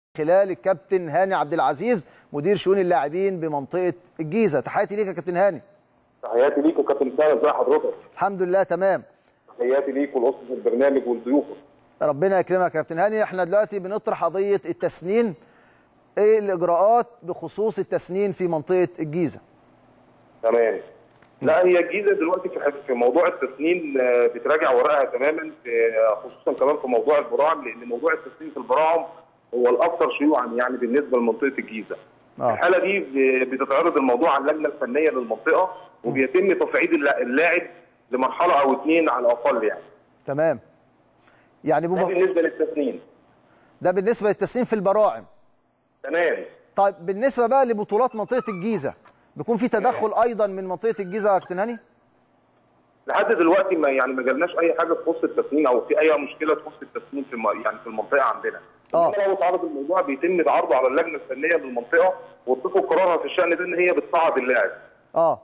خلال الكابتن هاني عبد العزيز مدير شؤون اللاعبين بمنطقه الجيزه تحياتي ليك يا كابتن هاني تحياتي ليك وكابتن سامي ازي حضرتك الحمد لله تمام تحياتي ليك ولاسره البرنامج ولضيوفك ربنا يكرمك يا كابتن هاني احنا دلوقتي بنطرح قضيه التسنين ايه الاجراءات بخصوص التسنين في منطقه الجيزه تمام لا هي الجيزه دلوقتي في في موضوع التسنين آه، بتراجع ورقها تماما في- خصوصا كمان في موضوع البراعم لان موضوع التسنين في البراعم هو الاكثر شيوعا يعني بالنسبه لمنطقه الجيزه. آه. الحاله دي ب- بتتعرض الموضوع على اللجنه الفنيه للمنطقه وبيتم تصعيد اللا- اللاعب لمرحله او اثنين على الاقل يعني. تمام يعني ده بم... بالنسبه للتسنين. ده بالنسبه للتسنين في البراعم تمام. طيب بالنسبه بقى لبطولات منطقه الجيزه بيكون في تدخل ايضا من منطقه الجيزه يا كابتن هاني لحد دلوقتي ما يعني ما جالناش اي حاجه تخص التسنين او في اي مشكله تخص التسنين في الم... يعني في المنطقه عندنا. آه. انما لو اتعرض الموضوع بيتم عرضه على اللجنه الفنيه للمنطقه واتفقوا قرارها في الشان ده ان هي بتصعد اللاعب. اه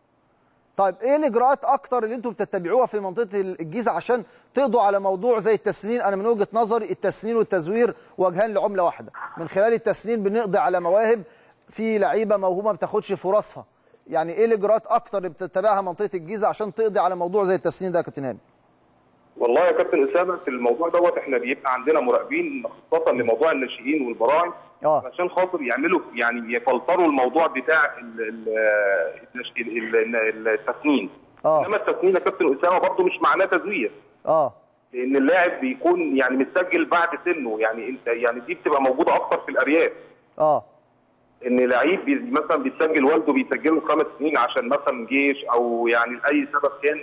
طيب ايه الاجراءات اكتر اللي انتم بتتبعوها في منطقه الجيزه عشان تقضوا على موضوع زي التسنين انا من وجهه نظري التسنين والتزوير وجهان لعمله واحده من خلال التسنين بنقضي على مواهب في لعيبه موهوبه ما بتاخدش فرصها يعني ايه الاجراءات اكتر اللي بتتبعها منطقه الجيزه عشان تقضي على موضوع زي التسنين ده يا كابتن هاني والله يا كابتن اسامه في الموضوع دوت احنا بيبقى عندنا مراقبين خاصه لموضوع الناشئين والبراعم اه عشان خاطر يعملوا يعني يفلتروا الموضوع بتاع ال- ال- النش- ال- ال- التسنين. اه انما التسنين يا كابتن اسامه برضه مش معناه تزوير. اه لان اللاعب بيكون يعني متسجل بعد سنه يعني انت يعني دي بتبقى موجوده اكتر في الارياف اه ان لعيب بي مثلا بيتسجل والده بيسجله خمس سنين عشان مثلا جيش او يعني لاي سبب كان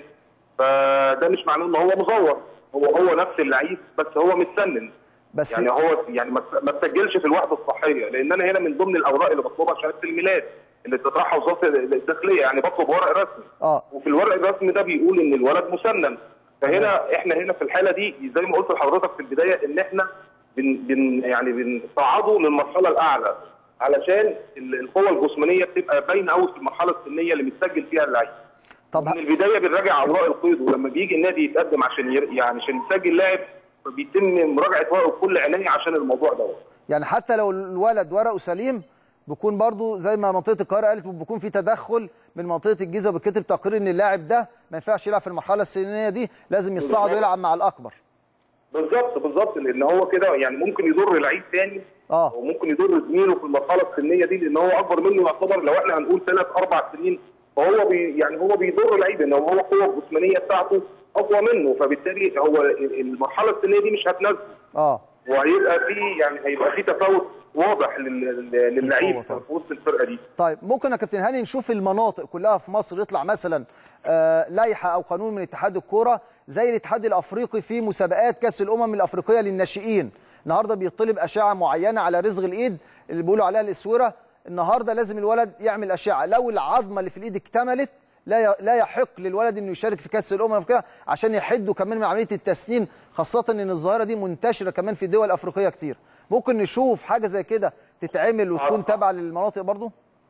فده مش معناه ان هو مزور هو هو نفس اللعيب بس هو متسنن بس يعني هو يعني ما ما تسجلش في الوحده الصحيه لان انا هنا من ضمن الاوراق اللي بطلبها شهاده الميلاد اللي بتطرحها وزاره الداخليه يعني بطلب ورق رسمي اه وفي الورق الرسمي ده بيقول ان الولد مسنن فهنا احنا هنا في الحاله دي زي ما قلت لحضرتك في البدايه ان احنا بن بن يعني بنصعده للمرحله الاعلى علشان ال- القوه الجسمانيه بتبقى باينه قوي في المرحله السنيه اللي متسجل فيها اللعيب طب من البدايه بنراجع اوراق القيد ولما بيجي النادي يتقدم عشان ير... يعني عشان يسجل لاعب فبيتم مراجعه ورقه بكل عنايه عشان الموضوع دوت يعني حتى لو الولد ورقه سليم بيكون برضو زي ما منطقه القاهره قالت بيكون في تدخل من منطقه الجيزه وبيتكتب تقرير ان اللاعب ده ما ينفعش يلعب في المرحله السنيه دي لازم يصعد ويلعب مع الاكبر بالظبط بالظبط لان هو كده يعني ممكن يضر لعيب تاني اه وممكن يضر زميله في المرحله السنيه دي لان هو اكبر منه يعتبر لو احنا هنقول ثلاث اربع سنين فهو بي يعني هو بيضر لعيب ان هو القوه الجسمانيه بتاعته اقوى منه فبالتالي هو المرحله السنيه دي مش هتنزل اه وهيبقى في يعني هيبقى في تفاوت واضح لل- لل- للعيب طبعا. في وسط الفرقه دي طيب ممكن يا كابتن هاني نشوف المناطق كلها في مصر يطلع مثلا آه لائحه او قانون من اتحاد الكوره زي الاتحاد الافريقي في مسابقات كاس الامم الافريقيه للناشئين النهارده بيطلب اشعه معينه على رزق الايد اللي بيقولوا عليها الاسوره النهارده لازم الولد يعمل اشعه لو العظمه اللي في الايد اكتملت لا ي- لا يحق للولد انه يشارك في كاس الامم الافريقيه عشان يحدوا كمان من عمليه التسنين خاصه ان الظاهره دي منتشره كمان في دول افريقيه كتير ممكن نشوف حاجه زي كده تتعمل وتكون تابعه للمناطق برضو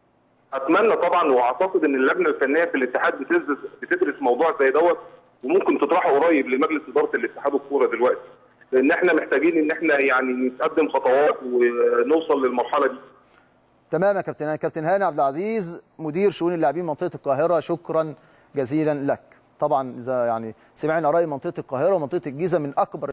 اتمنى طبعا واعتقد ان اللجنه الفنيه في الاتحاد بتدرس بتدرس موضوع زي دوت وممكن تطرحه قريب لمجلس اداره الاتحاد الكوره دلوقتي لان احنا محتاجين ان احنا يعني نتقدم خطوات ونوصل للمرحله دي تمام يا كابتن هاني كابتن هاني عبد العزيز مدير شؤون اللاعبين منطقه القاهره شكرا جزيلا لك طبعا اذا يعني سمعنا راي منطقه القاهره ومنطقه الجيزه من اكبر